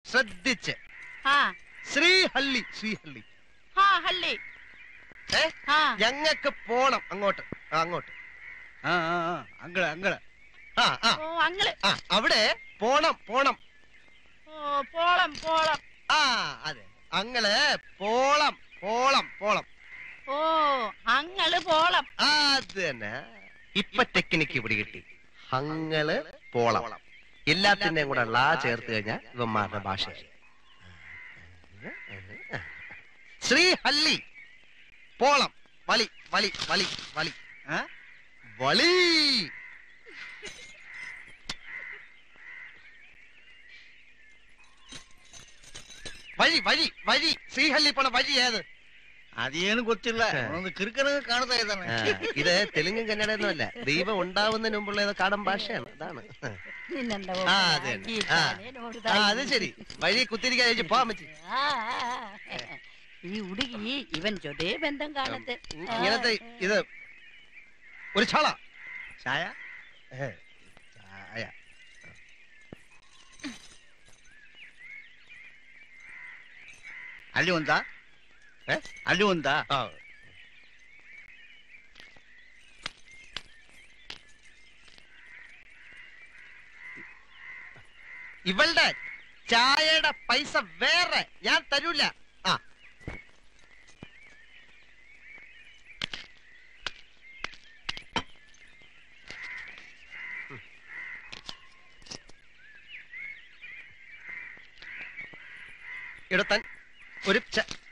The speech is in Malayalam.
ശ്രദ്ധിച്ച് ആ ശ്രീഹള്ളി ശ്രീഹള്ളി ആ ഹള്ളി ഏ ആ ഞങ്ങക്ക് പോണം അങ്ങോട്ട് ആ, അങ്ങോട്ട് ആ ആ ആ അങ്കള് അങ്കള് ആ ആ ഓ അങ്ങള് ആ അവിടെ പോണം പോണം ഓ പോളം പോളം ആ അതെ അങ്ങള് പോളം പോളം പോളം ഓ അങ്ങള് പോളം അത് തന്നെ ഇപ്പൊ ടെക്നിക്ക് ഇവിടെ കിട്ടി ഹങ്ങള് പോളം എല്ലാത്തിന്റെയും കൂടെ ലാ ചേർത്ത് കഴിഞ്ഞാൽ ഇവന്മാരുടെ ഭാഷയായി ശ്രീഹള്ളി പോളം വലി വലി വലി വലി ആ? വളി വഴി വഴി വഴി ശ്രീഹള്ളി പോണ വഴി ഏത് അതേನು ಗೊತ್ತಿಲ್ಲ ಒಂದು ಕಿರಿಕನ ಕಾಣ್ತಾ ಇದ್ದಾನೆ ആ, ഇത് തെലുങ്കും കന്നഡയൊന്നും അല്ല ദൈവം ഉണ്ടാവുന്നതിന് മുമ്പുള്ള ഏതോ കാടൻ ഭാഷയാണ് അതാണ് നിന്നെന്താ ആ അത് തന്നെ ആ ആ, അത് ശരി വഴി കുത്തിരിക്കാൻ ചോദിച്ചു പോവാൻ പറ്റി ആ, ആ, ആ. ഈ ഉടുകി ഇവൻ ചൊതേ ബന്ധം കാണത്തെ ഇങ്ങനത്തെ ഇത് ഒരു ചാള ಛಾಯ ഏ, ചായ ಅಲ್ಲಿ ಒಂದಾ ഏ? ಅಲ್ಲಿ ಒಂದಾ ആ ഇവളുടെ ചായയുടെ പൈസ വേറെ ഞാൻ തരൂല ആ ഇടത്തൻ ഒരു ച-